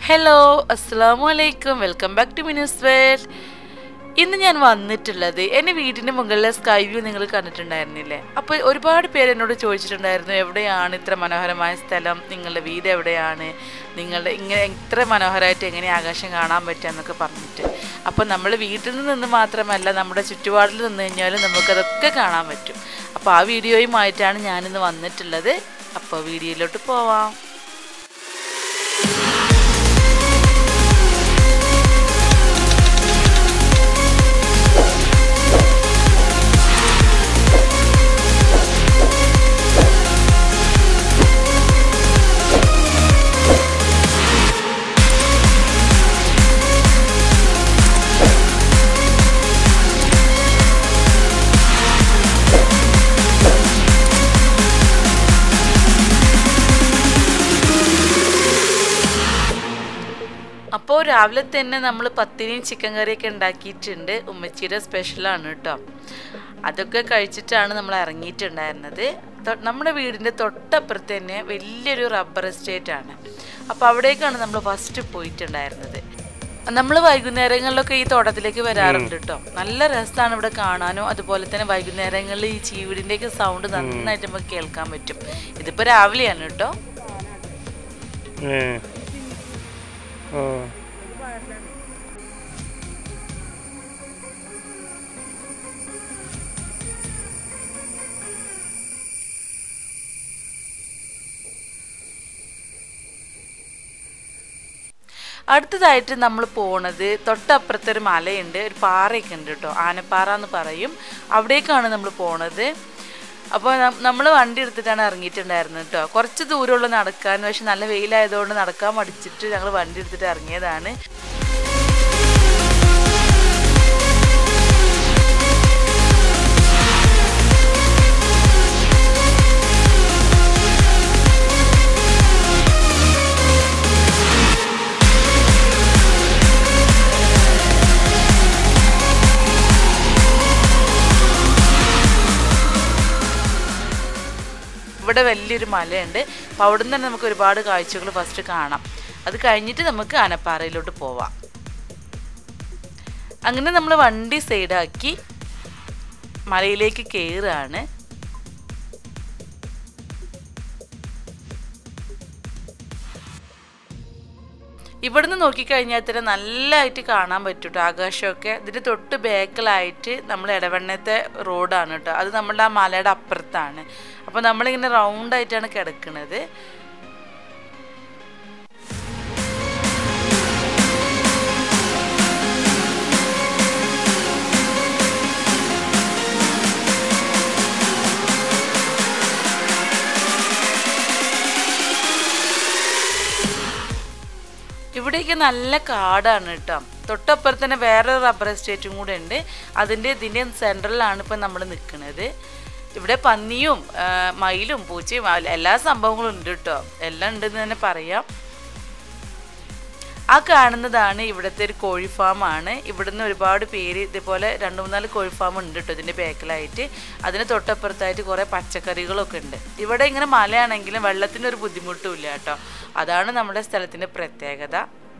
hello അസ്സാം വലൈക്കും welcome back to minis world ഇന്ന് ഞാൻ വന്നിട്ടുള്ളത് എൻ്റെ വീടിൻ്റെ മുകളിലെ സ്കൈ വ്യൂ നിങ്ങൾ കണ്ടിട്ടുണ്ടായിരുന്നില്ലേ അപ്പോൾ ഒരുപാട് പേര് എന്നോട് ചോദിച്ചിട്ടുണ്ടായിരുന്നു എവിടെയാണ് ഇത്ര മനോഹരമായ സ്ഥലം നിങ്ങളുടെ വീട് എവിടെയാണ് നിങ്ങളുടെ ഇങ്ങനെ ഇത്ര മനോഹരമായിട്ട് എങ്ങനെ ആകാശം കാണാൻ പറ്റുക എന്നൊക്കെ പറഞ്ഞിട്ട് അപ്പോൾ നമ്മൾ വീട്ടിൽ നിന്ന് മാത്രമല്ല നമ്മുടെ ചുറ്റുപാടിൽ നിന്ന് കഴിഞ്ഞാലും നമുക്കതൊക്കെ കാണാൻ പറ്റും അപ്പോൾ ആ വീഡിയോയുമായിട്ടാണ് ഞാനിന്ന് വന്നിട്ടുള്ളത് അപ്പോൾ വീഡിയോയിലോട്ട് പോവാം അപ്പോൾ രാവിലെ തന്നെ നമ്മൾ പത്തിരിയും ചിക്കൻ കറിയൊക്കെ ഉണ്ടാക്കിയിട്ടുണ്ട് ഉമ്മച്ചിയുടെ സ്പെഷ്യലാണ് കേട്ടോ അതൊക്കെ കഴിച്ചിട്ടാണ് നമ്മൾ ഇറങ്ങിയിട്ടുണ്ടായിരുന്നത് തൊ- നമ്മുടെ വീടിൻ്റെ തൊട്ടപ്പുറത്ത് തന്നെ വലിയൊരു റബ്ബർ എസ്റ്റേറ്റ് ആണ് അപ്പോൾ അവിടേക്കാണ് നമ്മൾ ഫസ്റ്റ് പോയിട്ടുണ്ടായിരുന്നത് നമ്മൾ വൈകുന്നേരങ്ങളിലൊക്കെ ഈ തോട്ടത്തിലേക്ക് വരാറുണ്ട് കേട്ടോ നല്ല രസമാണ് ഇവിടെ കാണാനും അതുപോലെ തന്നെ വൈകുന്നേരങ്ങളിൽ ഈ ചീവിടിൻ്റെയൊക്കെ സൗണ്ട് നന്നായിട്ട് നമുക്ക് കേൾക്കാൻ പറ്റും ഇതിപ്പോൾ രാവിലെയാണ് കേട്ടോ ഏ ഓ അടുത്തതായിട്ട് നമ്മൾ പോണത് തൊട്ടപ്പുറത്തെ ഒരു മലയുണ്ട് ഒരു പാറയൊക്കെ ഉണ്ട് കേട്ടോ ആനപ്പാറ എന്ന് പറയും അവിടേക്കാണ് നമ്മൾ പോണത് അപ്പോൾ നമ്മൾ വണ്ടി എടുത്തിട്ടാണ് ഇറങ്ങിയിട്ടുണ്ടായിരുന്നത് കേട്ടോ കുറച്ച് ദൂരമുള്ള നടക്കാൻ പക്ഷെ നല്ല വെയിലായതുകൊണ്ട് നടക്കാൻ മടിച്ചിട്ട് ഞങ്ങൾ വണ്ടി എടുത്തിട്ട് ഇറങ്ങിയതാണ് ഇവിടെ വലിയൊരു മലയുണ്ട് അപ്പോൾ അവിടെ നിന്ന് തന്നെ നമുക്ക് ഒരുപാട് കാഴ്ചകൾ ഫസ്റ്റ് കാണാം അത് കഴിഞ്ഞിട്ട് നമുക്ക് ആനപ്പാറയിലോട്ട് പോവാം അങ്ങനെ നമ്മൾ വണ്ടി സൈഡാക്കി മലയിലേക്ക് കയറുകയാണ് ഇവിടുന്ന് നോക്കിക്കഴിഞ്ഞാൽ തന്നെ നല്ലതായിട്ട് കാണാൻ പറ്റും കേട്ടോ ആകാശമൊക്കെ ഇതിൻ്റെ തൊട്ട് ബാക്കിലായിട്ട് നമ്മൾ ഇടവണ്ണത്തെ റോഡാണ് കേട്ടോ അത് നമ്മളുടെ ആ മലയുടെ അപ്പുറത്താണ് അപ്പോൾ നമ്മളിങ്ങനെ റൗണ്ടായിട്ടാണ് കിടക്കുന്നത് ഇവിടെയൊക്കെ നല്ല കാടാണ് കേട്ടോ തൊട്ടപ്പുറത്ത് തന്നെ വേറെ റബ്ബർ എസ്റ്റേറ്റും കൂടെ ഉണ്ട് അതിൻ്റെ ഇതിൻ്റെ സെൻട്രലിലാണ് ഇപ്പം നമ്മൾ നിൽക്കുന്നത് ഇവിടെ പന്നിയും ആ, മയിലും പൂച്ചയും ആ, എല്ലാ സംഭവങ്ങളും ഉണ്ട് കേട്ടോ എല്ലാം ഉണ്ടെന്ന് തന്നെ പറയാം ആ കാണുന്നതാണ് ഇവിടുത്തെ ഒരു കോഴി ഫാമാണ് ഇവിടുന്ന് ഒരുപാട് പേര് ഇതേപോലെ രണ്ട് മൂന്നാല് കോഴി ഫാം ഉണ്ട് കേട്ടോ ഇതിൻ്റെ ബാക്കിലായിട്ട് അതിന് തൊട്ടപ്പുറത്തായിട്ട് കുറേ പച്ചക്കറികളൊക്കെ ഉണ്ട് ഇവിടെ ഇങ്ങനെ മലയാണെങ്കിലും വെള്ളത്തിന് ഒരു ബുദ്ധിമുട്ടും ഇല്ല കേട്ടോ അതാണ് നമ്മുടെ സ്ഥലത്തിൻ്റെ പ്രത്യേകത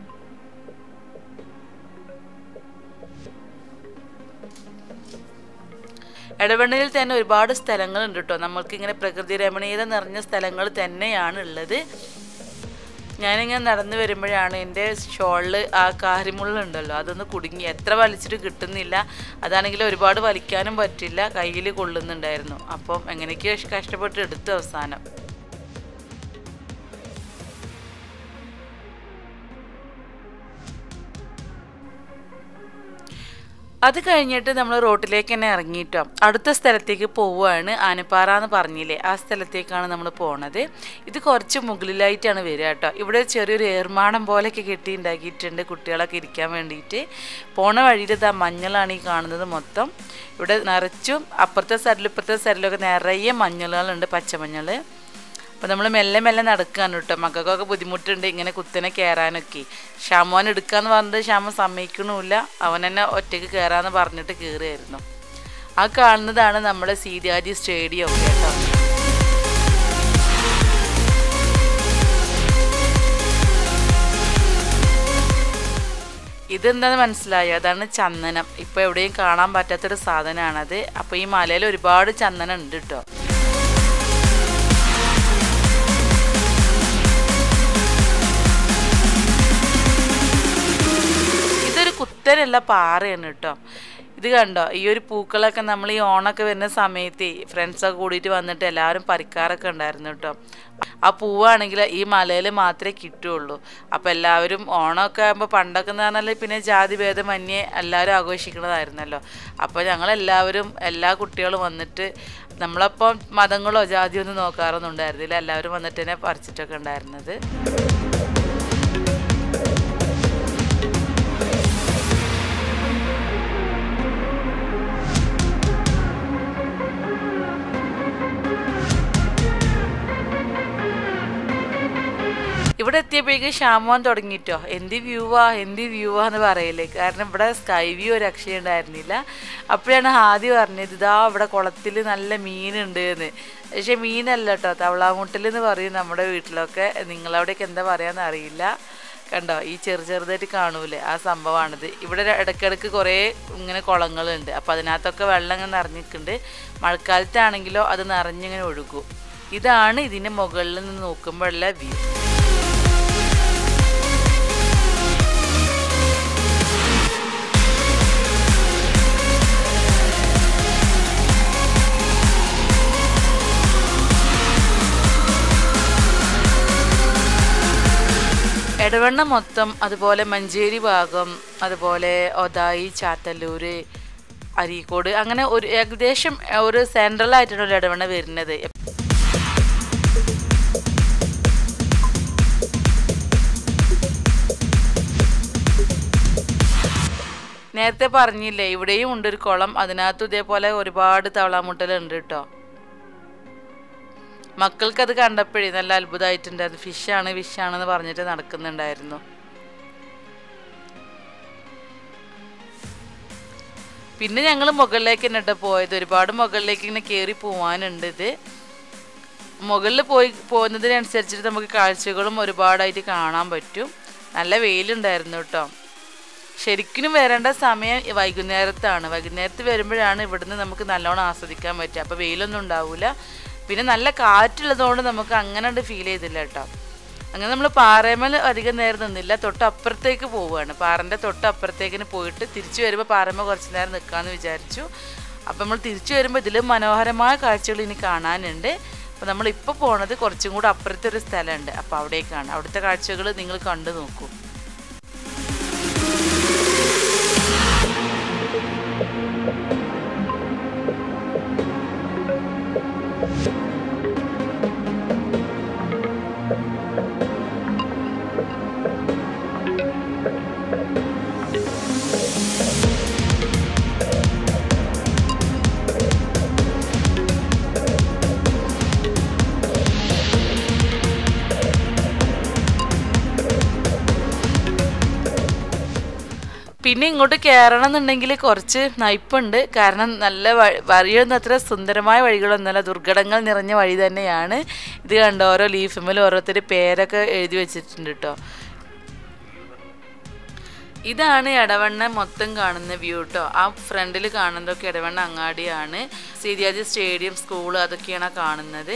ഇടവണ്ണയിൽ തന്നെ ഒരുപാട് സ്ഥലങ്ങളുണ്ട് കേട്ടോ നമ്മൾക്ക് ഇങ്ങനെ പ്രകൃതി രമണീയത നിറഞ്ഞ സ്ഥലങ്ങൾ തന്നെയാണ് ഉള്ളത് ഞാനിങ്ങനെ നടന്നു വരുമ്പോഴാണ് എൻ്റെ ഷോളിൽ ആ കാരിമുള്ളുണ്ടല്ലോ അതൊന്ന് കുടുങ്ങി എത്ര വലിച്ചിട്ട് കിട്ടുന്നില്ല അതാണെങ്കിൽ ഒരുപാട് വലിക്കാനും പറ്റില്ല കയ്യിൽ കൊള്ളുന്നുണ്ടായിരുന്നു അപ്പം എങ്ങനെയൊക്കെയോ കഷ്ടപ്പെട്ട് എടുത്തു അവസാനം അത് കഴിഞ്ഞിട്ട് നമ്മൾ റോട്ടിലേക്ക് തന്നെ ഇറങ്ങിയിട്ടോ അടുത്ത സ്ഥലത്തേക്ക് പോവുകയാണ് ആനപ്പാറ എന്ന് പറഞ്ഞില്ലേ ആ സ്ഥലത്തേക്കാണ് നമ്മൾ പോണത് ഇത് കുറച്ച് മുകളിലായിട്ടാണ് വരിക കേട്ടോ ഇവിടെ ചെറിയൊരു ഏർമാടം പോലെയൊക്കെ കെട്ടി ഉണ്ടാക്കിയിട്ടുണ്ട് കുട്ടികളൊക്കെ ഇരിക്കാൻ വേണ്ടിയിട്ട് പോണ വഴിയിൽ ഇതാ മഞ്ഞളാണ് ഈ കാണുന്നത് മൊത്തം ഇവിടെ നിറച്ചും അപ്പുറത്തെ സൈഡിലും ഇപ്പുറത്തെ സൈഡിലൊക്കെ നിറയെ മഞ്ഞളുകളുണ്ട് പച്ചമഞ്ഞൾ അപ്പോൾ നമ്മൾ മെല്ലെ മെല്ലെ നടക്കുകയാണ് കേട്ടോ മക്കൾക്കൊക്കെ ബുദ്ധിമുട്ടുണ്ട് ഇങ്ങനെ കുത്തനെ കയറാനൊക്കെ ഷാമോൻ എടുക്കാന്ന് പറഞ്ഞിട്ട് ഷാമോൻ സമ്മതിക്കണമില്ല അവൻ തന്നെ ഒറ്റയ്ക്ക് കയറാന്ന് പറഞ്ഞിട്ട് കയറുമായിരുന്നു ആ കാണുന്നതാണ് നമ്മുടെ സീതാജി സ്റ്റേഡിയം ഒക്കെ കേട്ടോ ഇതെന്താന്ന് മനസ്സിലായോ അതാണ് ചന്ദനം ഇപ്പോൾ എവിടെയും കാണാൻ പറ്റാത്തൊരു സാധനമാണത് അപ്പോൾ ഈ മലയിൽ ഒരുപാട് ചന്ദനം ഉണ്ട് കേട്ടോ ഇതൊരു കുത്തനുള്ള പാറയാണ് കേട്ടോ ഇത് കണ്ടോ ഈ ഒരു പൂക്കളൊക്കെ നമ്മൾ ഈ ഓണൊക്കെ വരുന്ന സമയത്ത് ഫ്രണ്ട്സൊക്കെ കൂടിയിട്ട് വന്നിട്ട് എല്ലാവരും പറിക്കാറൊക്കെ ഉണ്ടായിരുന്നു കേട്ടോ ആ പൂവാണെങ്കിൽ ഈ മലയിൽ മാത്രമേ കിട്ടുള്ളൂ അപ്പോൾ എല്ലാവരും ഓണമൊക്കെ ആകുമ്പോൾ പണ്ടൊക്കെ എന്ന് പറഞ്ഞാൽ പിന്നെ ജാതി ഭേദമന്യേ എല്ലാവരും ആഘോഷിക്കുന്നതായിരുന്നല്ലോ അപ്പോൾ ഞങ്ങളെല്ലാവരും എല്ലാ കുട്ടികളും വന്നിട്ട് നമ്മളപ്പം മതങ്ങളോ ജാതിയോ ഒന്നും നോക്കാറൊന്നും ഉണ്ടായിരുന്നില്ല എല്ലാവരും വന്നിട്ട് തന്നെ പറിച്ചിട്ടൊക്കെ ഉണ്ടായിരുന്നത് ഇവിടെ എത്തിയപ്പോഴേക്കും ഷാമോൻ തുടങ്ങിയിട്ടോ എന്ത് വ്യൂവാ എന്ത് വ്യൂവാ എന്ന് പറയല്ലേ കാരണം ഇവിടെ സ്കൈ വ്യൂ ഒരു രക്ഷയുണ്ടായിരുന്നില്ല അപ്പോഴാണ് ആദ്യം പറഞ്ഞത് ഇതാ ഇവിടെ കുളത്തിൽ നല്ല മീനുണ്ട് എന്ന് പക്ഷെ മീനല്ല കേട്ടോ തവളാമുട്ടൽ എന്ന് പറയും നമ്മുടെ വീട്ടിലൊക്കെ നിങ്ങളവിടെയൊക്കെ എന്താ പറയാന്ന് അറിയില്ല കണ്ടോ ഈ ചെറു ചെറുതായിട്ട് കാണൂലേ ആ സംഭവമാണിത് ഇവിടെ ഇടയ്ക്കിടയ്ക്ക് കുറേ ഇങ്ങനെ കുളങ്ങളുണ്ട് അപ്പോൾ അതിനകത്തൊക്കെ വെള്ളം ഇങ്ങനെ നിറഞ്ഞിട്ടുണ്ട് മഴക്കാലത്താണെങ്കിലോ അത് നിറഞ്ഞിങ്ങനെ ഒഴുകും ഇതാണ് ഇതിൻ്റെ മുകളിൽ നിന്ന് നോക്കുമ്പോഴുള്ള വ്യൂ എടവണ്ണ മൊത്തം അതുപോലെ മഞ്ചേരി ഭാഗം അതുപോലെ ഒതായി ചാത്തല്ലൂര് അരീക്കോട് അങ്ങനെ ഒരു ഏകദേശം ഒരു സെൻട്രൽ ആയിട്ടാണ് ഒരു ഇടവണ്ണ വരുന്നത് നേരത്തെ പറഞ്ഞില്ലേ ഇവിടെയും ഉണ്ട് ഒരു കുളം അതിനകത്തും ഇതേപോലെ ഒരുപാട് തവളാമുട്ടലുണ്ട് കേട്ടോ മക്കൾക്ക് അത് കണ്ടപ്പോഴേ നല്ല അത്ഭുതമായിട്ടുണ്ട് അത് ഫിഷാണ് ഫിഷാണെന്ന് പറഞ്ഞിട്ട് നടക്കുന്നുണ്ടായിരുന്നു പിന്നെ ഞങ്ങൾ മുകളിലേക്ക് തന്നെ കേട്ടോ പോയത് ഒരുപാട് മുകളിലേക്ക് ഇങ്ങനെ കയറി പോവാനുണ്ട് ഇത് മുകളിൽ പോയി പോകുന്നതിനനുസരിച്ചിട്ട് നമുക്ക് കാഴ്ചകളും ഒരുപാടായിട്ട് കാണാൻ പറ്റും നല്ല വെയിലുണ്ടായിരുന്നു കേട്ടോ ശരിക്കും വരേണ്ട സമയം വൈകുന്നേരത്താണ് വൈകുന്നേരത്ത് വരുമ്പോഴാണ് ഇവിടുന്ന് നമുക്ക് നല്ലോണം ആസ്വദിക്കാൻ പറ്റുക അപ്പോൾ വെയിലൊന്നും ഉണ്ടാവില്ല പിന്നെ നല്ല കാറ്റുള്ളതുകൊണ്ട് നമുക്ക് അങ്ങനെ ഫീൽ ചെയ്തില്ല കേട്ടോ അങ്ങനെ നമ്മൾ പാറേമൽ അധികം നേരം നിന്നില്ല തൊട്ടപ്പുറത്തേക്ക് പോവുകയാണ് പാറൻ്റെ തൊട്ടപ്പുറത്തേക്കിന് പോയിട്ട് തിരിച്ചു വരുമ്പോൾ പാറേമ കുറച്ച് നേരം നിൽക്കാമെന്ന് വിചാരിച്ചു അപ്പം നമ്മൾ തിരിച്ചു വരുമ്പോൾ ഇതിലും മനോഹരമായ കാഴ്ചകൾ ഇനി കാണാനുണ്ട് അപ്പോൾ നമ്മളിപ്പോൾ പോണത് കുറച്ചും കൂടെ അപ്പുറത്തെ ഒരു സ്ഥലമുണ്ട് അപ്പോൾ അവിടേക്കാണ് അവിടുത്തെ കാഴ്ചകൾ നിങ്ങൾ കണ്ടു നോക്കൂ പിന്നെ ഇങ്ങോട്ട് കയറണം എന്നുണ്ടെങ്കിൽ കുറച്ച് നയിപ്പുണ്ട് കാരണം നല്ല വഴി വഴിയൊന്നും അത്ര സുന്ദരമായ വഴികളൊന്നുമല്ല ദുർഘടങ്ങൾ നിറഞ്ഞ വഴി തന്നെയാണ് ഇത് കണ്ടോ ഓരോ ലീഫുമ്മൽ ഓരോരുത്തർ പേരൊക്കെ എഴുതി വെച്ചിട്ടുണ്ട് കേട്ടോ ഇതാണ് എടവണ്ണ മൊത്തം കാണുന്ന വ്യൂ കേട്ടോ ആ ഫ്രണ്ടിൽ കാണുന്നതൊക്കെ എടവണ്ണ അങ്ങാടിയാണ് സീരിയാജി സ്റ്റേഡിയം സ്കൂൾ അതൊക്കെയാണ് ആ കാണുന്നത്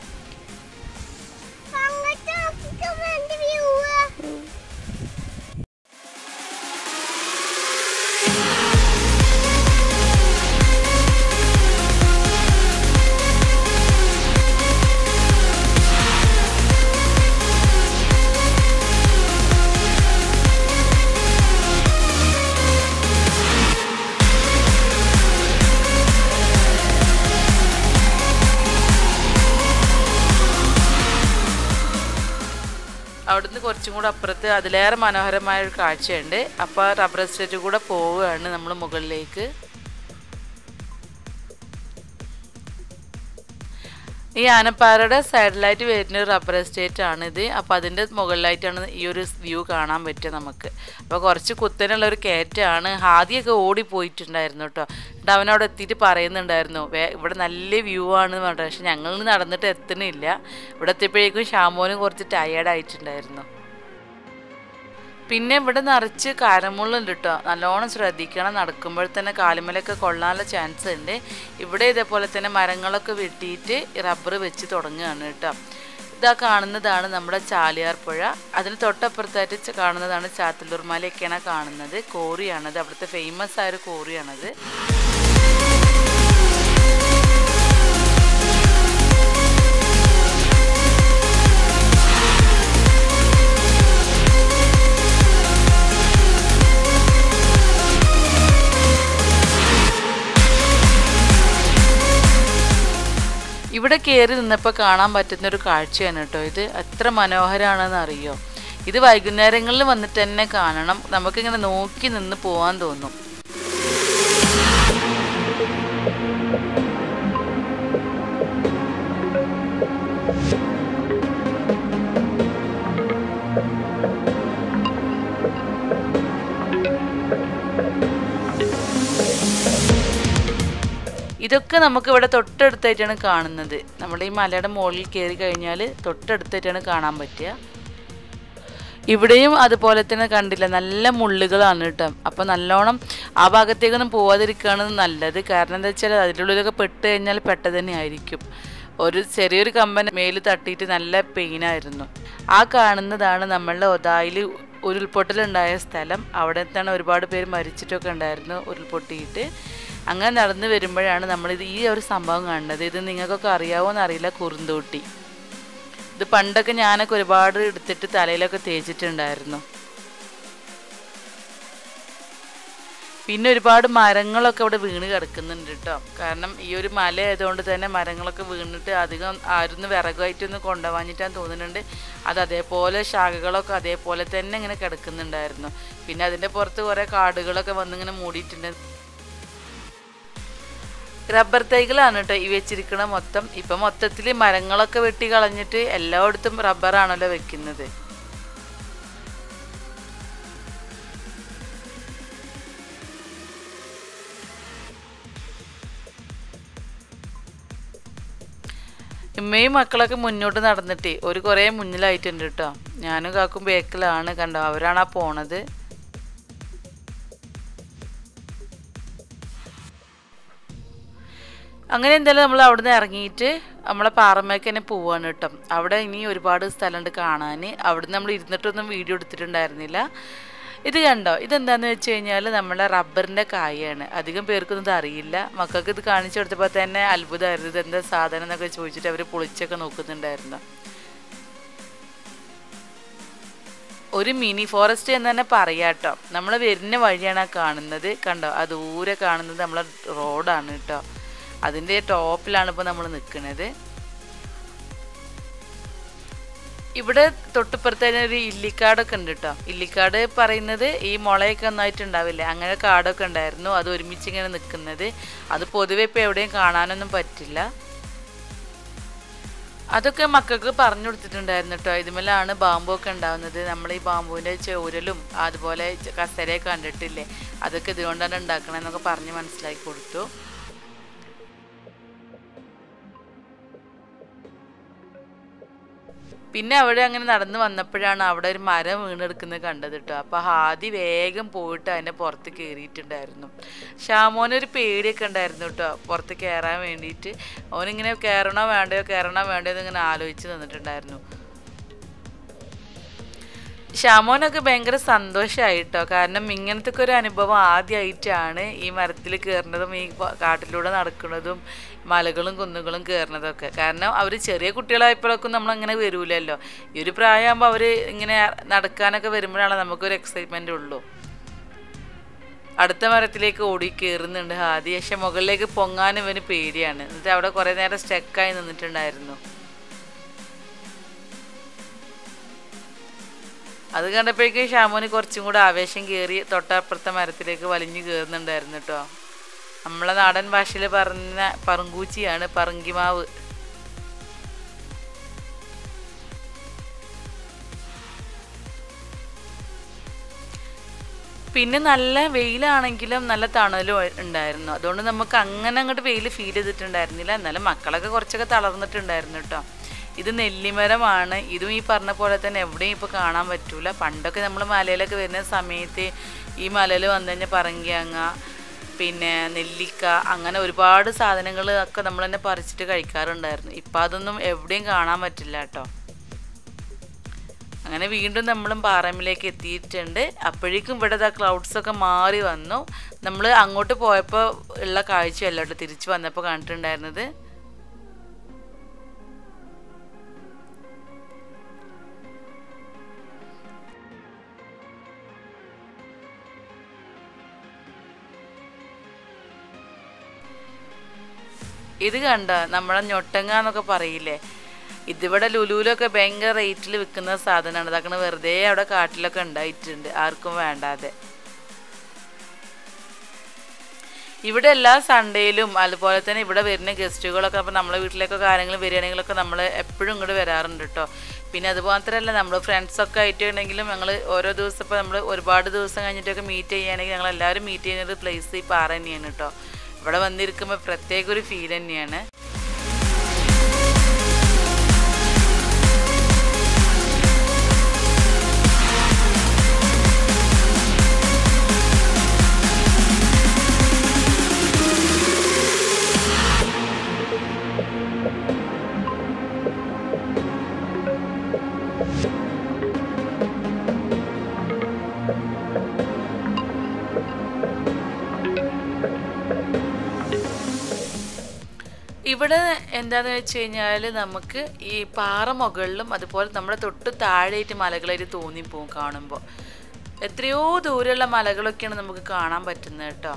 അങ്ങോട്ട് നോക്കിക്കോ ഫ്രണ്ട് വ്യൂ അവിടുന്ന് കുറച്ചും കൂടെ അപ്പുറത്ത് അതിലേറെ മനോഹരമായ ഒരു കാഴ്ചയുണ്ട് അപ്പോൾ റബ്ബർ എസ്റ്റേറ്റ് കൂടെ പോവുകയാണ് നമ്മൾ മുകളിലേക്ക് ഈ ആനപ്പാറയുടെ സൈഡിലായിട്ട് വരുന്ന ഒരു റബ്ബർ എസ്റ്റേറ്റ് ആണിത് അപ്പോൾ അതിൻ്റെ മുകളിലായിട്ടാണ് ഈ ഒരു വ്യൂ കാണാൻ പറ്റുക നമുക്ക് അപ്പോൾ കുറച്ച് കുത്തനുള്ള ഒരു കയറ്റമാണ് ആദ്യമൊക്കെ ഓടിപ്പോയിട്ടുണ്ടായിരുന്നു കേട്ടോ എന്നിട്ട് അവനവിടെ എത്തിയിട്ട് പറയുന്നുണ്ടായിരുന്നു വേ ഇവിടെ നല്ല വ്യൂ ആണെന്ന് പറഞ്ഞിട്ട് പക്ഷെ ഞങ്ങൾ നടന്നിട്ട് എത്തണില്ല ഇവിടെ എത്തിയപ്പോഴേക്കും ഷാമോനും കുറച്ച് ടയേർഡായിട്ടുണ്ടായിരുന്നു പിന്നെ ഇവിടെ നിറച്ച് കാരമുള്ളുണ്ട് കേട്ടോ നല്ലോണം ശ്രദ്ധിക്കണം നടക്കുമ്പോൾ തന്നെ കാലുമലൊക്കെ കൊള്ളാനുള്ള ചാൻസ് ഉണ്ട് ഇവിടെ ഇതേപോലെ തന്നെ മരങ്ങളൊക്കെ വെട്ടിയിട്ട് റബ്ബർ വെച്ച് തുടങ്ങുകയാണ് കേട്ടോ ഇതാ കാണുന്നതാണ് നമ്മുടെ ചാലിയാർ പുഴ അതിന് തൊട്ടപ്പുറത്തായിട്ട് ച- കാണുന്നതാണ് ചാത്തല്ലൂർ മലയൊക്കെയാണ് കാണുന്നത് കോറിയാണത് അവിടുത്തെ ഫേമസ് ആയ ഒരു കോറിയാണത് ഇവിടെ കയറി നിന്നപ്പോൾ കാണാൻ പറ്റുന്ന ഒരു കാഴ്ചയാണ് കേട്ടോ ഇത് എത്ര മനോഹരമാണെന്ന് അറിയോ ഇത് വൈകുന്നേരങ്ങളിൽ വന്നിട്ട് തന്നെ കാണണം നമുക്കിങ്ങനെ നോക്കി നിന്ന് പോകാൻ തോന്നും ഇതൊക്കെ നമുക്ക് ഇവിടെ തൊട്ടടുത്തായിട്ടാണ് കാണുന്നത് നമ്മുടെ ഈ മലയുടെ മുകളിൽ കയറി കഴിഞ്ഞാൽ തൊട്ടടുത്തായിട്ടാണ് കാണാൻ പറ്റുക ഇവിടെയും അതുപോലെ തന്നെ കണ്ടില്ല നല്ല മുള്ളുകളാണ് കേട്ടോ അപ്പോൾ നല്ലോണം ആ ഭാഗത്തേക്കൊന്നും പോവാതിരിക്കുകയാണ് നല്ലത് കാരണം എന്താ വെച്ചാൽ അതിൻ്റെ ഉള്ളിലൊക്കെ പെട്ട് കഴിഞ്ഞാൽ പെട്ട തന്നെ ആയിരിക്കും ഒരു ചെറിയൊരു കമ്പൻ മേല് തട്ടിയിട്ട് നല്ല പെയിനായിരുന്നു ആ കാണുന്നതാണ് നമ്മളുടെ ഒതായിൽ ഉരുൾപൊട്ടലുണ്ടായ സ്ഥലം അവിടെ തന്നെ ഒരുപാട് പേര് മരിച്ചിട്ടൊക്കെ ഉണ്ടായിരുന്നു ഉരുൾപൊട്ടിയിട്ട് അങ്ങനെ നടന്നു വരുമ്പോഴാണ് നമ്മളിത് ഈ ഒരു സംഭവം കാണുന്നത് ഇത് നിങ്ങൾക്കൊക്കെ അറിയാവോന്ന് അറിയില്ല കുറുന്തോട്ടി ഇത് പണ്ടൊക്കെ ഞാനൊക്കെ ഒരുപാട് എടുത്തിട്ട് തലയിലൊക്കെ തേച്ചിട്ടുണ്ടായിരുന്നു പിന്നെ ഒരുപാട് മരങ്ങളൊക്കെ അവിടെ വീണ് കിടക്കുന്നുണ്ട് കേട്ടോ കാരണം ഈ ഒരു മല ആയതുകൊണ്ട് തന്നെ മരങ്ങളൊക്കെ വീണിട്ട് അധികം ആരും വിറകായിട്ടൊന്നും കൊണ്ടുപോകാഞ്ഞിട്ടാന്ന് തോന്നുന്നുണ്ട് അത് അതേപോലെ ശാഖകളൊക്കെ അതേപോലെ തന്നെ ഇങ്ങനെ കിടക്കുന്നുണ്ടായിരുന്നു പിന്നെ അതിൻ്റെ പുറത്ത് കുറേ കാടുകളൊക്കെ വന്നിങ്ങനെ മൂടിയിട്ടുണ്ട് റബ്ബർ തൈകളാണ് കേട്ടോ ഈ വെച്ചിരിക്കണ മൊത്തം ഇപ്പം മൊത്തത്തിൽ മരങ്ങളൊക്കെ വെട്ടി കളഞ്ഞിട്ട് എല്ലായിടത്തും റബ്ബറാണല്ലോ വെക്കുന്നത് ഇമ്മയും മക്കളൊക്കെ മുന്നോട്ട് നടന്നിട്ട് ഒരു കുറേ മുന്നിലായിട്ടുണ്ട് കേട്ടോ ഞാനും കാക്കും ബേക്കിലാണ് കണ്ടോ അവരാണ് ആ പോണത് അങ്ങനെ എന്തായാലും നമ്മൾ അവിടെ നിന്ന് ഇറങ്ങിയിട്ട് നമ്മളെ പാറമേക്ക് തന്നെ പോവാണ് കേട്ടോ അവിടെ ഇനി ഒരുപാട് സ്ഥലമുണ്ട് കാണാൻ അവിടെ നമ്മൾ ഇരുന്നിട്ടൊന്നും വീഡിയോ എടുത്തിട്ടുണ്ടായിരുന്നില്ല ഇത് കണ്ടോ ഇതെന്താന്ന് വെച്ച് കഴിഞ്ഞാൽ നമ്മളെ റബ്ബറിൻ്റെ കായാണ് അധികം പേർക്കൊന്നും ഇത് അറിയില്ല മക്കൾക്ക് ഇത് കാണിച്ചു കൊടുത്തപ്പോൾ തന്നെ അത്ഭുതമായിരുന്നു ഇത് എന്താ സാധനം എന്നൊക്കെ ചോദിച്ചിട്ട് അവർ പൊളിച്ചൊക്കെ നോക്കുന്നുണ്ടായിരുന്നു ഒരു മിനി ഫോറസ്റ്റ് എന്ന് തന്നെ പറയാട്ടോ നമ്മൾ വരുന്ന വഴിയാണ് ആ കാണുന്നത് കണ്ടോ ആ ദൂരെ കാണുന്നത് നമ്മളെ റോഡാണ് കേട്ടോ അതിൻ്റെ ടോപ്പിലാണ് ഇപ്പോൾ നമ്മൾ നിൽക്കുന്നത് ഇവിടെ തൊട്ടിപ്പുറത്ത് തന്നെ ഒരു ഇല്ലിക്കാടൊക്കെ ഉണ്ട് കേട്ടോ ഇല്ലിക്കാട് പറയുന്നത് ഈ മുളയൊക്കെ ഒന്നായിട്ട് ഉണ്ടാവില്ലേ അങ്ങനെ കാടൊക്കെ ഉണ്ടായിരുന്നു അത് ഒരുമിച്ച് ഇങ്ങനെ നിൽക്കുന്നത് അത് പൊതുവെ ഇപ്പോൾ എവിടെയും കാണാനൊന്നും പറ്റില്ല അതൊക്കെ മക്കൾക്ക് പറഞ്ഞു കൊടുത്തിട്ടുണ്ടായിരുന്നു കേട്ടോ ഇതുമല്ലാണ് ബാമ്പു ഒക്കെ ഉണ്ടാവുന്നത് നമ്മൾ ഈ ബാമ്പുവിൻ്റെ ചോരലും അതുപോലെ ച- കസേരയൊക്കെ കണ്ടിട്ടില്ലേ അതൊക്കെ ഇതുകൊണ്ടാണ് ഉണ്ടാക്കണമെന്നൊക്കെ പറഞ്ഞ് മനസ്സിലാക്കി കൊടുത്തു പിന്നെ അവിടെ അങ്ങനെ നടന്ന് വന്നപ്പോഴാണ് അവിടെ ഒരു മരം വീണെടുക്കുന്നത് കണ്ടത് കേട്ടോ അപ്പോൾ ഹാദി വേഗം പോയിട്ട് അതിൻ്റെ പുറത്ത് കയറിയിട്ടുണ്ടായിരുന്നു ഷാമോനൊരു പേടിയൊക്കെ ഉണ്ടായിരുന്നു കേട്ടോ പുറത്ത് കയറാൻ വേണ്ടിയിട്ട് അവനിങ്ങനെ കയറണോ വേണ്ടയോ കയറണോ വേണ്ടയോ എന്നിങ്ങനെ ആലോചിച്ച് നിന്നിട്ടുണ്ടായിരുന്നു ഷാമോനൊക്കെ ഭയങ്കര സന്തോഷമായിട്ടോ കാരണം ഇങ്ങനത്തെ ഒക്കെ ഒരു അനുഭവം ആദ്യമായിട്ടാണ് ഈ മരത്തിൽ കയറുന്നതും ഈ പ- കാട്ടിലൂടെ നടക്കുന്നതും മലകളും കുന്നുകളും കയറുന്നതൊക്കെ കാരണം അവർ ചെറിയ കുട്ടികളായപ്പോഴൊക്കെ നമ്മൾ അങ്ങനെ വരൂലല്ലോ ഈ ഒരു പ്രായമാകുമ്പോൾ അവർ ഇങ്ങനെ നടക്കാനൊക്കെ വരുമ്പോഴാണ് നമുക്കൊരു എക്സൈറ്റ്മെൻ്റ് ഉള്ളൂ അടുത്ത മരത്തിലേക്ക് ഓടി കയറുന്നുണ്ട് ഹാദി പക്ഷെ മുകളിലേക്ക് പൊങ്ങാനും ഇവന് പേടിയാണ് എന്നിട്ട് അവിടെ കുറേ നേരം സ്റ്റക്കായി നിന്നിട്ടുണ്ടായിരുന്നു അത് കണ്ടപ്പോഴേക്കും ഷാമോന് കുറച്ചും കൂടെ ആവേശം കയറി തൊട്ടപ്പുറത്തെ മരത്തിലേക്ക് വലിഞ്ഞു കയറുന്നുണ്ടായിരുന്നു കേട്ടോ നമ്മളെ നാടൻ ഭാഷയിൽ പറഞ്ഞ പറങ്കൂച്ചിയാണ് പറങ്കിമാവ് പിന്നെ നല്ല വെയിലാണെങ്കിലും നല്ല തണലും ഉണ്ടായിരുന്നു അതുകൊണ്ട് നമുക്ക് അങ്ങനെ അങ്ങോട്ട് വെയിൽ ഫീൽ ചെയ്തിട്ടുണ്ടായിരുന്നില്ല എന്നാലും മക്കളൊക്കെ കുറച്ചൊക്കെ തളർന്നിട്ടുണ്ടായിരുന്നു കേട്ടോ ഇത് നെല്ലിമരമാണ് ഇതും ഈ പറഞ്ഞ പോലെ തന്നെ എവിടെയും ഇപ്പോൾ കാണാൻ പറ്റൂല പണ്ടൊക്കെ നമ്മൾ മലയിലൊക്കെ വരുന്ന സമയത്ത് ഈ മലയിൽ വന്നു കഴിഞ്ഞാൽ പറങ്കിയങ്ങ പിന്നെ നെല്ലിക്ക അങ്ങനെ ഒരുപാട് സാധനങ്ങൾ ഒക്കെ നമ്മൾ തന്നെ പറിച്ചിട്ട് കഴിക്കാറുണ്ടായിരുന്നു ഇപ്പം അതൊന്നും എവിടെയും കാണാൻ പറ്റില്ല കേട്ടോ അങ്ങനെ വീണ്ടും നമ്മളും പാറമ്മിലേക്ക് എത്തിയിട്ടുണ്ട് അപ്പോഴേക്കും ഇവിടെ ആ ക്ലൗഡ്സ് ഒക്കെ മാറി വന്നു നമ്മൾ അങ്ങോട്ട് പോയപ്പോൾ ഉള്ള കാഴ്ചയല്ല കേട്ടോ തിരിച്ചു വന്നപ്പോൾ കണ്ടിട്ടുണ്ടായിരുന്നത് ഇത് കണ്ട നമ്മളെ ഞൊട്ടങ്ങ എന്നൊക്കെ പറയില്ലേ ഇതിവിടെ ലുലുവിലൊക്കെ ഭയങ്കര റേറ്റിൽ വിൽക്കുന്ന സാധനമാണ് ഇതാക്കണ വെറുതെ അവിടെ കാട്ടിലൊക്കെ ഉണ്ടായിട്ടുണ്ട് ആർക്കും വേണ്ടാതെ ഇവിടെ എല്ലാ സൺഡേയിലും അതുപോലെ തന്നെ ഇവിടെ വരുന്ന ഗസ്റ്റുകളൊക്കെ അപ്പോൾ നമ്മളെ വീട്ടിലേക്കൊക്കെ ആരെങ്കിലും വരികയാണെങ്കിലൊക്കെ നമ്മൾ എപ്പോഴും ഇങ്ങോട്ട് വരാറുണ്ട് കേട്ടോ പിന്നെ അതുമാത്രമല്ല നമ്മൾ ഫ്രണ്ട്സൊക്കെ ആയിട്ടുണ്ടെങ്കിലും ഞങ്ങൾ ഓരോ ദിവസം ഇപ്പോൾ നമ്മൾ ഒരുപാട് ദിവസം കഴിഞ്ഞിട്ടൊക്കെ മീറ്റ് ചെയ്യുകയാണെങ്കിൽ ഞങ്ങൾ എല്ലാവരും മീറ്റ് ചെയ്യുന്ന ഒരു പ്ലേസ് ഈ പാറ തന്നെയാണ് കേട്ടോ ഇവിടെ വന്നിരിക്കുമ്പോൾ പ്രത്യേക ഒരു ഫീൽ തന്നെയാണ് ഇവിടെ എന്താന്ന് വെച്ച് കഴിഞ്ഞാൽ നമുക്ക് ഈ പാറ മുകളിലും അതുപോലെ നമ്മുടെ തൊട്ട് താഴെയായിട്ട് മലകളായിട്ട് തോന്നിപ്പോവും കാണുമ്പോൾ എത്രയോ ദൂരെയുള്ള മലകളൊക്കെയാണ് നമുക്ക് കാണാൻ പറ്റുന്നത് കേട്ടോ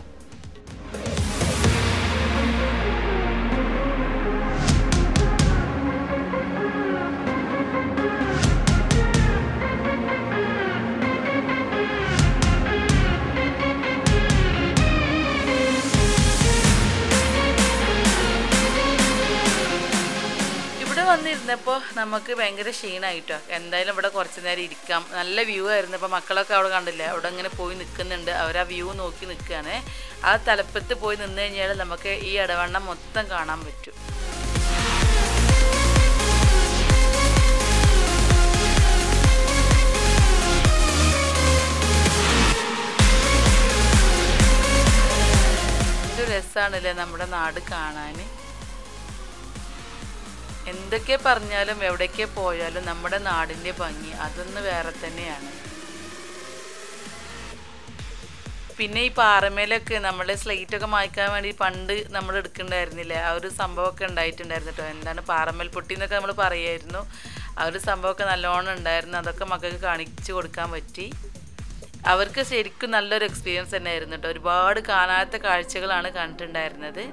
ഇവിടെ വന്നിരുന്നപ്പോൾ നമുക്ക് ഭയങ്കര ക്ഷീണമായിട്ടോ എന്തായാലും ഇവിടെ കുറച്ച് നേരം ഇരിക്കാം നല്ല വ്യൂ ആയിരുന്നു ഇപ്പോൾ മക്കളൊക്കെ അവിടെ കണ്ടില്ലേ അവിടെ ഇങ്ങനെ പോയി നിൽക്കുന്നുണ്ട് അവർ ആ വ്യൂ നോക്കി നിൽക്കുകയാണ് ആ തലപ്പത്ത് പോയി നിന്ന് കഴിഞ്ഞാൽ നമുക്ക് ഈ ഇടവണ്ണം മൊത്തം കാണാൻ പറ്റും ഒരു രസമാണല്ലേ നമ്മുടെ നാട് കാണാൻ എന്തൊക്കെ പറഞ്ഞാലും എവിടേക്ക് പോയാലും നമ്മുടെ നാടിൻ്റെ ഭംഗി അതൊന്ന് വേറെ തന്നെയാണ് പിന്നെ ഈ പാറമേലൊക്കെ നമ്മൾ സ്ലേറ്റ് ഒക്കെ മായ്ക്കാൻ വേണ്ടി പണ്ട് നമ്മൾ എടുക്കണ്ടായിരുന്നില്ലേ ആ ഒരു സംഭവമൊക്കെ ഉണ്ടായിട്ടുണ്ടായിരുന്നു കേട്ടോ എന്താണ് പാറമേൽ പൊട്ടി എന്നൊക്കെ നമ്മൾ പറയായിരുന്നു ആ ഒരു സംഭവമൊക്കെ നല്ലോണം ഉണ്ടായിരുന്നു അതൊക്കെ മക്കൾക്ക് കാണിച്ചു കൊടുക്കാൻ പറ്റി അവർക്ക് ശരിക്കും നല്ലൊരു എക്സ്പീരിയൻസ് തന്നെ ആയിരുന്നു കേട്ടോ ഒരുപാട് കാണാത്ത കാഴ്ചകളാണ് കണ്ടിട്ടുണ്ടായിരുന്നത്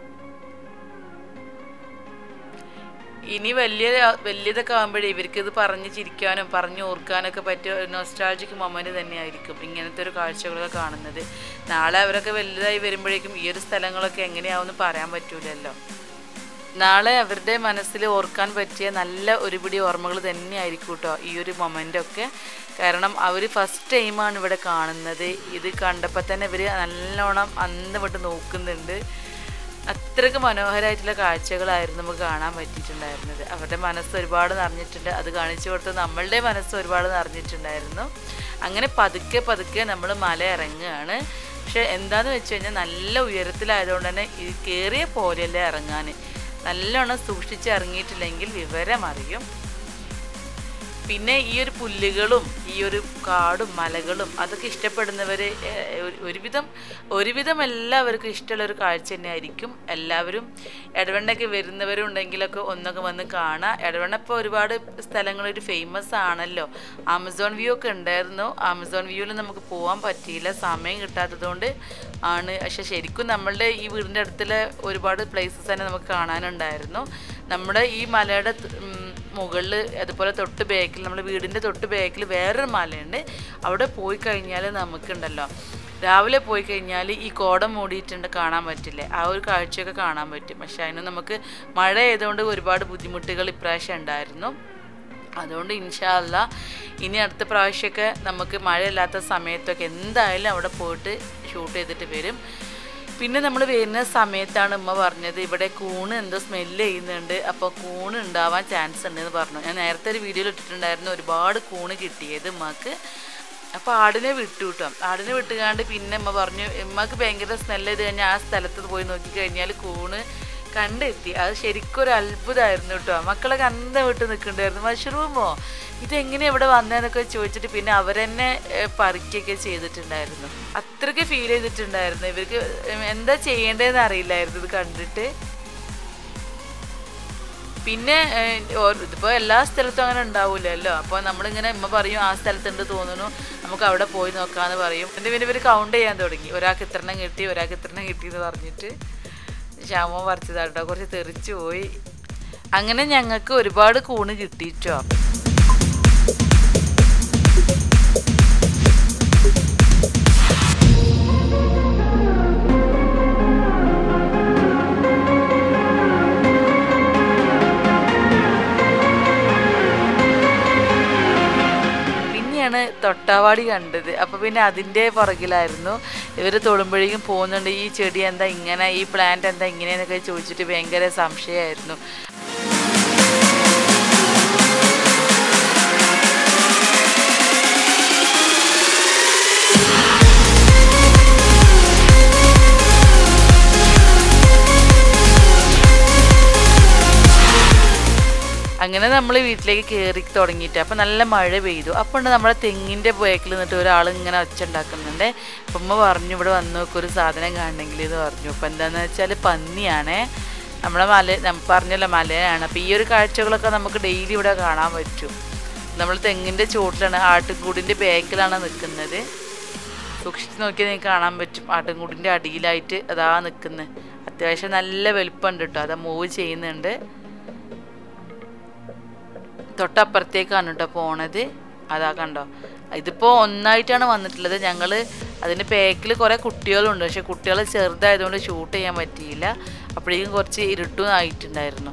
ഇനി വലിയ വലിയതൊക്കെ ആകുമ്പോഴേ ഇവർക്ക് ഇത് പറഞ്ഞ് ചിരിക്കാനും പറഞ്ഞു ഓർക്കാനൊക്കെ പറ്റിയ ഒരു നൊസ്റ്റാൾജിക് മൊമെന്റ് തന്നെയായിരിക്കും ഇങ്ങനത്തെ ഒരു കാഴ്ചകളൊക്കെ കാണുന്നത് നാളെ അവരൊക്കെ വലുതായി വരുമ്പോഴേക്കും ഈ ഒരു സ്ഥലങ്ങളൊക്കെ എങ്ങനെയാവുമെന്ന് പറയാൻ പറ്റൂലല്ലോ നാളെ അവരുടെ മനസ്സിൽ ഓർക്കാൻ പറ്റിയ നല്ല ഒരുപിടി ഓർമ്മകൾ തന്നെയായിരിക്കും കേട്ടോ ഈ ഒരു മൊമെൻ്റൊക്കെ കാരണം അവർ ഫസ്റ്റ് ടൈമാണ് ഇവിടെ കാണുന്നത് ഇത് കണ്ടപ്പോൾ തന്നെ ഇവർ നല്ലോണം അന്ന് വിട്ട് നോക്കുന്നുണ്ട് അത്രയ്ക്ക് മനോഹരമായിട്ടുള്ള കാഴ്ചകളായിരുന്നു നമുക്ക് കാണാൻ പറ്റിയിട്ടുണ്ടായിരുന്നത് അവരുടെ മനസ്സ് ഒരുപാട് നിറഞ്ഞിട്ടുണ്ട് അത് കാണിച്ചു കൊടുത്ത് നമ്മളുടെ മനസ്സ് ഒരുപാട് നിറഞ്ഞിട്ടുണ്ടായിരുന്നു അങ്ങനെ പതുക്കെ പതുക്കെ നമ്മൾ മല ഇറങ്ങുകയാണ് പക്ഷെ എന്താന്ന് വെച്ച് കഴിഞ്ഞാൽ നല്ല ഉയരത്തിലായതുകൊണ്ട് തന്നെ ഇത് കയറിയ പോലെയല്ല ഇറങ്ങാൻ നല്ലോണം സൂക്ഷിച്ച് ഇറങ്ങിയിട്ടില്ലെങ്കിൽ വിവരം അറിയും പിന്നെ ഈ ഒരു പുല്ലുകളും ഈ ഒരു കാടും മലകളും അതൊക്കെ ഇഷ്ടപ്പെടുന്നവർ ഒരുവിധം ഒരുവിധം എല്ലാവർക്കും ഇഷ്ടമുള്ള ഒരു കാഴ്ച തന്നെയായിരിക്കും എല്ലാവരും ഇടവണ്ണയ്ക്ക് വരുന്നവരും ഉണ്ടെങ്കിലൊക്കെ ഒന്നൊക്കെ വന്ന് കാണാം ഇടവണ്ണ ഇപ്പോൾ ഒരുപാട് സ്ഥലങ്ങളൊരു ഫേമസ് ആണല്ലോ ആമസോൺ വ്യൂ ഒക്കെ ഉണ്ടായിരുന്നു ആമസോൺ വ്യൂവിൽ നമുക്ക് പോകാൻ പറ്റിയില്ല സമയം കിട്ടാത്തതുകൊണ്ട് ആണ് പക്ഷെ ശരിക്കും നമ്മളുടെ ഈ വീടിൻ്റെ അടുത്തുള്ള ഒരുപാട് പ്ലേസസ് തന്നെ നമുക്ക് കാണാനുണ്ടായിരുന്നു നമ്മുടെ ഈ മലയുടെ മുകളിൽ അതുപോലെ തൊട്ട് ബാക്കിൽ നമ്മുടെ വീടിൻ്റെ തൊട്ട് ബാക്കിൽ വേറൊരു മലയുണ്ട് അവിടെ പോയി കഴിഞ്ഞാൽ നമുക്കുണ്ടല്ലോ രാവിലെ പോയി കഴിഞ്ഞാൽ ഈ കോടം മൂടിയിട്ടുണ്ട് കാണാൻ പറ്റില്ലേ ആ ഒരു കാഴ്ചയൊക്കെ കാണാൻ പറ്റും പക്ഷെ അതിന് നമുക്ക് മഴ ആയതുകൊണ്ട് ഒരുപാട് ബുദ്ധിമുട്ടുകൾ ഇപ്രാവശ്യം ഉണ്ടായിരുന്നു അതുകൊണ്ട് ഇൻഷാല്ല ഇനി അടുത്ത പ്രാവശ്യമൊക്കെ നമുക്ക് മഴയില്ലാത്ത സമയത്തൊക്കെ എന്തായാലും അവിടെ പോയിട്ട് ഷൂട്ട് ചെയ്തിട്ട് വരും പിന്നെ നമ്മൾ വരുന്ന സമയത്താണ് ഉമ്മ പറഞ്ഞത് ഇവിടെ കൂണ് എന്തോ സ്മെല്ല് ചെയ്യുന്നുണ്ട് അപ്പോൾ കൂണ് ഉണ്ടാവാൻ ചാൻസ് ഉണ്ടെന്ന് പറഞ്ഞു ഞാൻ നേരത്തെ ഒരു വീഡിയോയിൽ ഇട്ടിട്ടുണ്ടായിരുന്നു ഒരുപാട് കൂണ് കിട്ടിയത് ഉമ്മക്ക് അപ്പോൾ ആടിനെ വിട്ടു കേട്ടോ ആടിനെ വിട്ടുകാണ്ട് പിന്നെ ഉമ്മ പറഞ്ഞു ഉമ്മക്ക് ഭയങ്കര സ്മെല്ല് ചെയ്ത് കഴിഞ്ഞാൽ ആ സ്ഥലത്ത് പോയി നോക്കി കഴിഞ്ഞാൽ കൂണ് കണ്ടെത്തി അത് ശരിക്കും ഒരു അത്ഭുതമായിരുന്നു കേട്ടോ മക്കളൊക്കെ അന്തം വിട്ട് നിൽക്കണ്ടായിരുന്നു മഷ്റൂമോ ഇതെങ്ങനെ ഇവിടെ വന്നതെന്നൊക്കെ ചോദിച്ചിട്ട് പിന്നെ അവരെന്നെ ഏഹ്, പറിക്കുകയൊക്കെ ചെയ്തിട്ടുണ്ടായിരുന്നു അത്രയ്ക്ക് ഫീൽ ചെയ്തിട്ടുണ്ടായിരുന്നു ഇവർക്ക് എന്താ ചെയ്യേണ്ടതെന്ന് അറിയില്ലായിരുന്നു ഇത് കണ്ടിട്ട് പിന്നെ ഏഹ്, ഓ- ഇതിപ്പോ എല്ലാ സ്ഥലത്തും അങ്ങനെ ഉണ്ടാവൂലല്ലോ അപ്പോൾ നമ്മളിങ്ങനെ ഉമ്മ പറയും ആ സ്ഥലത്തുണ്ട് തോന്നുന്നു നമുക്ക് അവിടെ പോയി നോക്കാന്ന് പറയും എന്നിട്ട് പിന്നെ ഇവർ കൗണ്ട് ചെയ്യാൻ തുടങ്ങി ഒരാൾക്ക് ഇത്രണ്ണം കിട്ടി ഒരാൾക്ക് ഇത്രണ്ണം കിട്ടി എന്ന് പറഞ്ഞിട്ട് ശ്യാമോ പറിച്ചതാട്ടോ കുറച്ച് തെറിച്ചു പോയി അങ്ങനെ ഞങ്ങൾക്ക് ഒരുപാട് കൂണ് കിട്ടിയിട്ടോ പിന്നെയാണ് തൊട്ടാവാടി കണ്ടത് അപ്പൊ പിന്നെ അതിന്റെ പുറകിലായിരുന്നു ഇവര് തൊടുമ്പോഴേക്കും പോകുന്നുണ്ട് ഈ ചെടി എന്താ ഇങ്ങനെ ഈ പ്ലാന്റ് എന്താ ഇങ്ങനെയെന്നൊക്കെ ചോദിച്ചിട്ട് ഭയങ്കര സംശയമായിരുന്നു അങ്ങനെ നമ്മൾ വീട്ടിലേക്ക് കയറി തുടങ്ങിയിട്ട് അപ്പം നല്ല മഴ പെയ്തു അപ്പോൾ ഉണ്ട് നമ്മുടെ തെങ്ങിൻ്റെ ബേക്കിൽ നിന്നിട്ട് ഒരാൾ ഇങ്ങനെ ഒച്ച ഉണ്ടാക്കുന്നുണ്ട് അപ്പം ഉമ്മ പറഞ്ഞു ഇവിടെ വന്ന് നോക്ക് ഒരു സാധനം കാണണമെങ്കിൽ എന്ന് പറഞ്ഞു അപ്പം എന്താണെന്ന് വെച്ചാൽ പന്നിയാണേ നമ്മളെ മല നം- പറഞ്ഞല്ലോ മലയാണ് അപ്പോൾ ഈ ഒരു കാഴ്ചകളൊക്കെ നമുക്ക് ഡെയിലി ഇവിടെ കാണാൻ പറ്റും നമ്മൾ തെങ്ങിൻ്റെ ചോട്ടിലാണ് ആട്ടുംകൂടിൻ്റെ ബാക്കിലാണ് നിൽക്കുന്നത് സൂക്ഷിച്ച് നോക്കിയാൽ നിങ്ങൾക്ക് കാണാൻ പറ്റും ആട്ടുംകൂടിൻ്റെ അടിയിലായിട്ട് അതാ നിൽക്കുന്നത് അത്യാവശ്യം നല്ല വലുപ്പമുണ്ട് കേട്ടോ അതാ മൂവ് ചെയ്യുന്നുണ്ട് തൊട്ടപ്പുറത്തേക്കാണ് കേട്ടോ പോണത് അതാ കണ്ടോ ഇതിപ്പോൾ ഒന്നായിട്ടാണ് വന്നിട്ടുള്ളത് ഞങ്ങൾ അതിൻ്റെ പാക്കിൽ കുറേ കുട്ടികളുണ്ട് പക്ഷെ കുട്ടികൾ ചെറുതായതുകൊണ്ട് ഷൂട്ട് ചെയ്യാൻ പറ്റിയില്ല അപ്പോഴേക്കും കുറച്ച് ഇരുട്ടും ആയിട്ടുണ്ടായിരുന്നു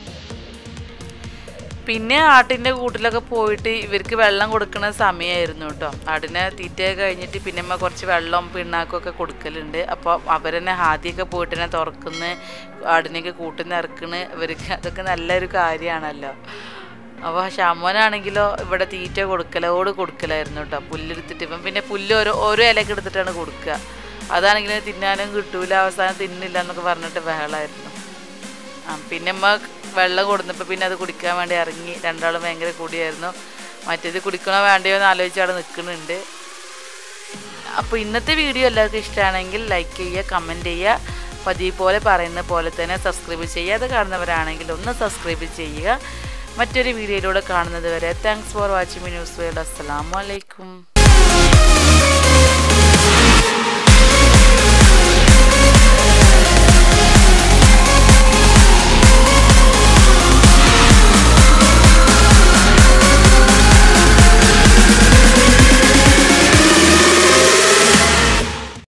പിന്നെ ആട്ടിൻ്റെ കൂട്ടിലൊക്കെ പോയിട്ട് ഇവർക്ക് വെള്ളം കൊടുക്കുന്ന സമയമായിരുന്നു കേട്ടോ ആടിനെ തീറ്റയൊക്കെ കഴിഞ്ഞിട്ട് പിന്നെ അമ്മ കുറച്ച് വെള്ളം പിണ്ണാക്കും ഒക്കെ കൊടുക്കലുണ്ട് അപ്പോൾ അവരെന്നെ ആദ്യമൊക്കെ പോയിട്ട് തന്നെ തുറക്കുന്ന ആടിനെയൊക്കെ കൂട്ടുന്ന ഇറക്കണ് ഇവർക്ക് അതൊക്കെ നല്ലൊരു കാര്യമാണല്ലോ അപ്പോൾ ഷാമോനാണെങ്കിലോ ഇവിടെ തീറ്റ കൊടുക്കലോട് കൊടുക്കലായിരുന്നു കേട്ടോ പുല്ലെടുത്തിട്ട് ഇപ്പം പിന്നെ പുല്ല് ഓരോ ഓരോ ഇലയൊക്കെ എടുത്തിട്ടാണ് കൊടുക്കുക അതാണെങ്കിൽ തിന്നാനും കിട്ടൂല അവസാനം തിന്നില്ല എന്നൊക്കെ പറഞ്ഞിട്ട് ബഹളമായിരുന്നു ആ പിന്നെ അമ്മ വെള്ളം കൊടുന്നപ്പോൾ പിന്നെ അത് കുടിക്കാൻ വേണ്ടി ഇറങ്ങി രണ്ടാളും ഭയങ്കര കൂടിയായിരുന്നു മറ്റേത് കുടിക്കണോ വേണ്ടയോ എന്ന് ആലോചിച്ച് അവിടെ നിൽക്കുന്നുണ്ട് അപ്പോൾ ഇന്നത്തെ വീഡിയോ എല്ലാവർക്കും ഇഷ്ടമാണെങ്കിൽ ലൈക്ക് ചെയ്യുക കമൻറ്റ് ചെയ്യുക പതിവ് പോലെ പറയുന്ന പോലെ തന്നെ സബ്സ്ക്രൈബ് ചെയ്യാതെ കാണുന്നവരാണെങ്കിൽ ഒന്ന് സബ്സ്ക്രൈബ് ചെയ്യുക മറ്റൊരു വീഡിയോയിലൂടെ കാണുന്നത് വരെ thanks for watching news world അസ്സാം വലൈക്കും